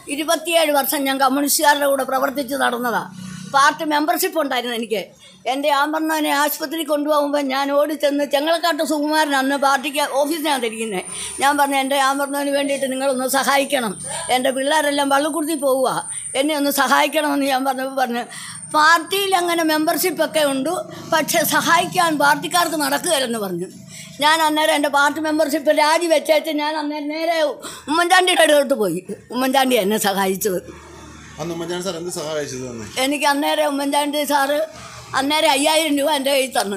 ഇരുപത്തിയേഴ് വർഷം ഞാൻ കമ്മ്യൂണിസ്റ്റുകാരുടെ കൂടെ പ്രവർത്തിച്ച് നടന്നതാ പാർട്ടി മെമ്പർഷിപ്പ് ഉണ്ടായിരുന്നു എനിക്ക് എൻ്റെ ആമ്പർണനെ ആശുപത്രി കൊണ്ടുപോകുമ്പോൾ ഞാൻ ഓടി ചെന്ന് ചെങ്ങളക്കാട്ട് സുകുമാരൻ അന്ന് പാർട്ടിക്ക് ഓഫീസിനകത്ത് ഇരിക്കുന്നത് ഞാൻ പറഞ്ഞു എൻ്റെ ആമ്പർണന് വേണ്ടിയിട്ട് നിങ്ങളൊന്ന് സഹായിക്കണം എൻ്റെ പിള്ളേരെല്ലാം വള്ളുക്കുടുത്തി പോവുക എന്നെ ഒന്ന് സഹായിക്കണമെന്ന് ഞാൻ പറഞ്ഞപ്പോൾ പറഞ്ഞു പാർട്ടിയിൽ അങ്ങനെ മെമ്പർഷിപ്പൊക്കെ ഉണ്ട് പക്ഷേ സഹായിക്കാൻ പാർട്ടിക്കാർക്ക് നടക്കുകയില്ലെന്ന് പറഞ്ഞു ഞാൻ അന്നേരം എൻ്റെ പാർട്ടി മെമ്പർഷിപ്പ് രാജി വെച്ചേച്ച് ഞാൻ അന്നേരം നേരെ ഉമ്മൻചാണ്ടിയുടെ അടുത്തോട്ട് പോയി ഉമ്മൻചാണ്ടി എന്നെ സഹായിച്ചത് അന്ന് ഉമ്മൻചാണ്ടി സാർ എന്ത് സഹായിച്ചത് തന്നെ എനിക്ക് അന്നേരം ഉമ്മൻചാണ്ടി സാറ് അന്നേരം അയ്യായിരം രൂപ എൻ്റെ കയ്യിൽ തന്നു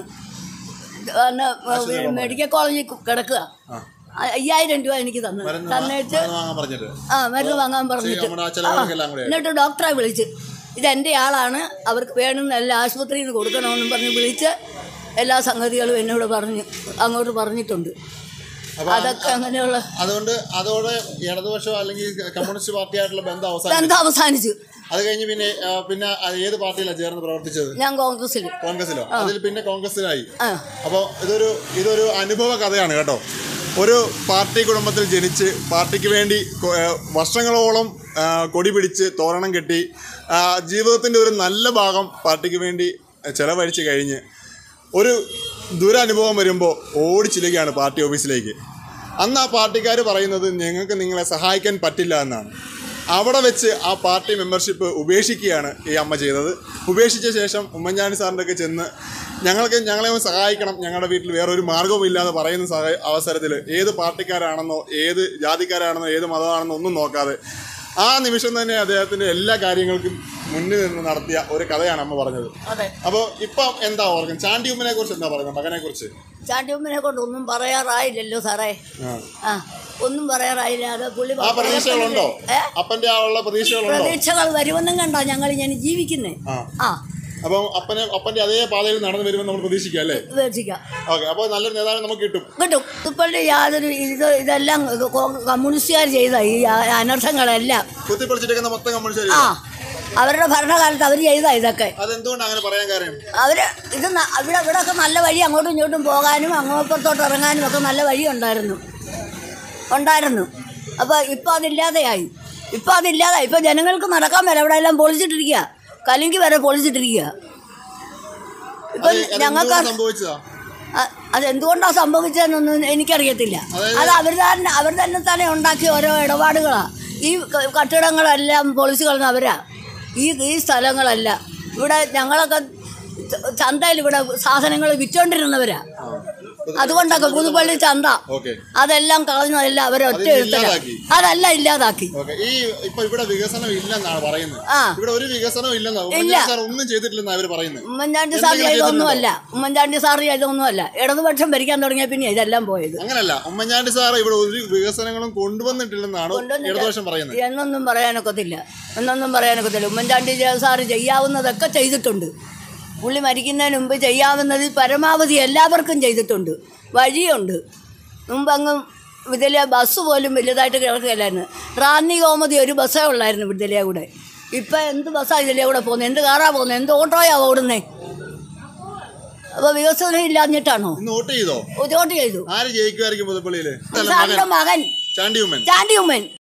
അന്ന് മെഡിക്കൽ കോളേജിൽ കിടക്കുക അയ്യായിരം രൂപ എനിക്ക് തന്നു മരുന്ന് തന്നിട്ട് മരുന്ന് വാങ്ങാൻ പറഞ്ഞിട്ട് ആ മരുന്ന് വാങ്ങാൻ പറഞ്ഞിട്ട് നമ്മുടെ ആ ചെലവുകൾക്കെല്ലാം കൂടെ എന്നിട്ട് ഡോക്ടറെ വിളിച്ച് ഇതെൻ്റെ ആളാണ് അവർക്ക് വേണമെന്ന് എല്ലാ ആശുപത്രിയിൽ നിന്ന് കൊടുക്കണമെന്നും പറഞ്ഞ് വിളിച്ച് എല്ലാ സംഗതികളും എന്നോട് പറഞ്ഞ് അങ്ങോട്ട് പറഞ്ഞിട്ടുണ്ട് അതൊക്കെ അങ്ങനെയുള്ള അതുകൊണ്ട് അതോടെ ഇടതുപക്ഷം അല്ലെങ്കിൽ കമ്മ്യൂണിസ്റ്റ് പാർട്ടിയായിട്ടുള്ള ബന്ധം അവസാനം ബന്ധം അവസാനിച്ചു അത് കഴിഞ്ഞ് പിന്നെ ആ, പിന്നെ അത് ഏത് പാർട്ടിയിലാണ് ചേർന്ന് പ്രവർത്തിച്ചത് ഞാൻ കോൺഗ്രസ്സിൽ കോൺഗ്രസിലോ അതിൽ പിന്നെ കോൺഗ്രസിലായി ആ അപ്പോൾ ഇതൊരു ഇതൊരു അനുഭവ കഥയാണ് കേട്ടോ ഒരു പാർട്ടി കുടുംബത്തിൽ ജനിച്ച് പാർട്ടിക്ക് വേണ്ടി കൊ- ഏ, വർഷങ്ങളോളം ആ, കൊടി പിടിച്ച് തോരണം കെട്ടി ആ, ജീവിതത്തിൻ്റെ ഒരു നല്ല ഭാഗം പാർട്ടിക്ക് വേണ്ടി ചെലവഴിച്ച് കഴിഞ്ഞ് ഒരു ദുരനുഭവം വരുമ്പോൾ ഓടിച്ചില്ലുകയാണ് പാർട്ടി ഓഫീസിലേക്ക് അന്ന് ആ പാർട്ടിക്കാർ പറയുന്നത് ഞങ്ങൾക്ക് നിങ്ങളെ സഹായിക്കാൻ പറ്റില്ല എന്നാണ് അവിടെ വെച്ച് ആ പാർട്ടി മെമ്പർഷിപ്പ് ഉപേക്ഷിക്കുകയാണ് ഈ അമ്മ ചെയ്തത് ഉപേക്ഷിച്ച ശേഷം ഉമ്മൻചാണ്ടി സാറിൻ്റെ ഒക്കെ ചെന്ന് ഞങ്ങൾക്ക് ഞങ്ങളെ ഒന്ന് സഹായിക്കണം ഞങ്ങളുടെ വീട്ടിൽ വേറൊരു മാർഗവും ഇല്ലാതെ പറയുന്ന സഹായ അവസരത്തിൽ ഏത് പാർട്ടിക്കാരാണെന്നോ ഏത് ജാതിക്കാരാണെന്നോ ഏത് മതമാണെന്നോ ഒന്നും നോക്കാതെ ആ നിമിഷം തന്നെ അദ്ദേഹത്തിൻ്റെ എല്ലാ കാര്യങ്ങൾക്കും മുന്നിൽ നിന്ന് നടത്തിയ ഒരു കഥയാണ് അമ്മ പറഞ്ഞത് അതെ അപ്പോൾ ഇപ്പം എന്താ ഓർക്കുന്നത് ചാണ്ടി ഉമ്മനെ കുറിച്ച് എന്താ പറയുന്നത് മകനെ കുറിച്ച് ചാണ്ടിയമ്മനെ കൊണ്ട് ഒന്നും പറയാറായില്ലല്ലോ സാറേ ആ. ആ ഒന്നും പറയാറായില്ല അത് പുള്ളി ആ പ്രതീക്ഷകളുണ്ടോ ഏ അപ്പന്റെ ആ ഉള്ള പ്രതീക്ഷകളുണ്ടോ പ്രതീക്ഷകൾ വരുമെന്നും കണ്ടോ ഞങ്ങൾ ഞാൻ ജീവിക്കുന്നേ ആ ആ അപ്പം അപ്പനെ അപ്പന്റെ അതേ പാതയിൽ നടന്നു വരുമെന്ന് നമ്മൾ പ്രതീക്ഷിക്കാം അല്ലേ ഉപേക്ഷിക്കാം ഓക്കെ അപ്പോൾ നല്ലൊരു നേതാവിനെ നമുക്ക് കിട്ടും കിട്ടും ഇപ്പോഴത്തെ യാതൊരു ഇത് ഇതെല്ലാം കോ- കമ്മ്യൂണിസ്റ്റുകാർ ചെയ്ത ഈ അ- അനർത്ഥങ്ങളെല്ലാം കുത്തിപ്പൊളിച്ചിരിക്കുന്ന മൊത്തം കമ്മ്യൂണിസ്റ്റ് ആ അവരുടെ ഭരണകാലത്ത് അവർ ചെയ്ത ഇതൊക്കെ അതെന്തുകൊണ്ട് അങ്ങനെ പറയാൻ കാര്യം അവർ ഇത് ന- ഇവിടെ ഇവിടെ ഒക്കെ നല്ല വഴി അങ്ങോട്ടും ഇങ്ങോട്ടും പോകാനും അങ്ങോട്ടത്തോട്ട് ഇറങ്ങാനും ഒക്കെ നല്ല വഴി ഉണ്ടായിരുന്നു ഉണ്ടായിരുന്നു അപ്പോൾ ഇപ്പോൾ അതില്ലാതെയായി ഇപ്പോൾ അതില്ലാതായി ഇപ്പോൾ ജനങ്ങൾക്ക് നടക്കാൻ വരെ അവിടെ എല്ലാം പൊളിച്ചിട്ടിരിക്കുക കലിങ്കി വരെ പൊളിച്ചിട്ടിരിക്കുക ഇപ്പം അത് അത് ഞങ്ങൾക്ക് എന്തുകൊണ്ട് സംഭവിച്ചതാ അ- അതെന്തുകൊണ്ടാണ് സംഭവിച്ചതെന്നൊന്നും എനിക്കറിയത്തില്ല അതായത് അത് അവർ തന്നെ അവർ തന്നെ തന്നെ ഉണ്ടാക്കിയ ഓരോ ഇടപാടുകളാണ് ഈ ക- കട്ടിടങ്ങളെല്ലാം പൊളിച്ചു കളഞ്ഞ അവരാ ഈ ഈ സ്ഥലങ്ങളല്ല ഇവിടെ ഞങ്ങളൊക്കെ ചന്തയിൽ ഇവിടെ സാധനങ്ങൾ വിറ്റോണ്ടിരുന്നവരാ അതുകൊണ്ടൊക്കെ പുതുപ്പള്ളി ചന്ത ഓക്കെ അതെല്ലാം കളഞ്ഞതെല്ലാം അവരെ ഒറ്റ അത് എഴുത്തല ഇല്ലാതാക്കി. അതല്ല ഇല്ലാതാക്കി ഓക്കെ ഈ ഇപ്പൊ ഇവിടെ വികസനം ഇല്ലെന്നാണ് പറയുന്നത് ആ. ഇവിടെ ഒരു വികസനവും ഇല്ലെന്നാ ഉമ്മൻചാണ്ടി സാർ ഒന്നും ചെയ്തിട്ടില്ലെന്നാണ് അവർ പറയുന്നത് ഉമ്മൻചാണ്ടി സാർ എന്തെങ്കിലും ചെയ്തൊന്നുമല്ല ഉമ്മൻചാണ്ടി സാർ ചെയ്തൊന്നുമല്ല ഇടതുപക്ഷം ഭരിക്കാൻ തുടങ്ങിയ പിന്നെ ഇതെല്ലാം പോയത് അങ്ങനല്ല ഉമ്മൻചാണ്ടി സാർ ഇവിടെ ഒരു വികസനങ്ങളും കൊണ്ടുവന്നിട്ടില്ലെന്നാണ് കൊണ്ടുവന്നില്ല. ഇടതുപക്ഷം പറയുന്നത് എന്നൊന്നും പറയാനൊക്കത്തില്ല എന്നൊന്നും പറയാനൊക്കത്തില്ല ഉമ്മൻചാണ്ടി ജെ- സാറ് ചെയ്യാവുന്നതൊക്കെ ചെയ്തിട്ടുണ്ട് പുള്ളി മരിക്കുന്നതിന് മുമ്പ് ചെയ്യാവുന്നത് പരമാവധി എല്ലാവർക്കും ചെയ്തിട്ടുണ്ട് വഴിയുണ്ട് മുമ്പങ്ങും ഇതിലെ ബസ് പോലും വലുതായിട്ട് കിടക്കുകയില്ലായിരുന്നു റാന്നി കോമതി ഒരു ബസ്സേ ഉള്ളായിരുന്നു ഇതിലെ കൂടെ ഇപ്പം എന്ത് ബസ്സാണ് ഇതിലെ കൂടെ പോകുന്നത് എന്ത് കാറാ പോകുന്നത് എന്ത് ഓട്ടോയാ ഓടുന്നേ അപ്പോൾ വികസനം ഇല്ലാഞ്ഞിട്ടാണോ ഇന്ന് വോട്ട് ചെയ്തോ വോട്ട് ചെയ്തു ആര് ജയിക്കുമായിരിക്കും പുതുപ്പള്ളിയില് സാറിൻ്റെ മകൻ ചാണ്ടി ഉമ്മൻ ചാണ്ടി ഉമ്മൻ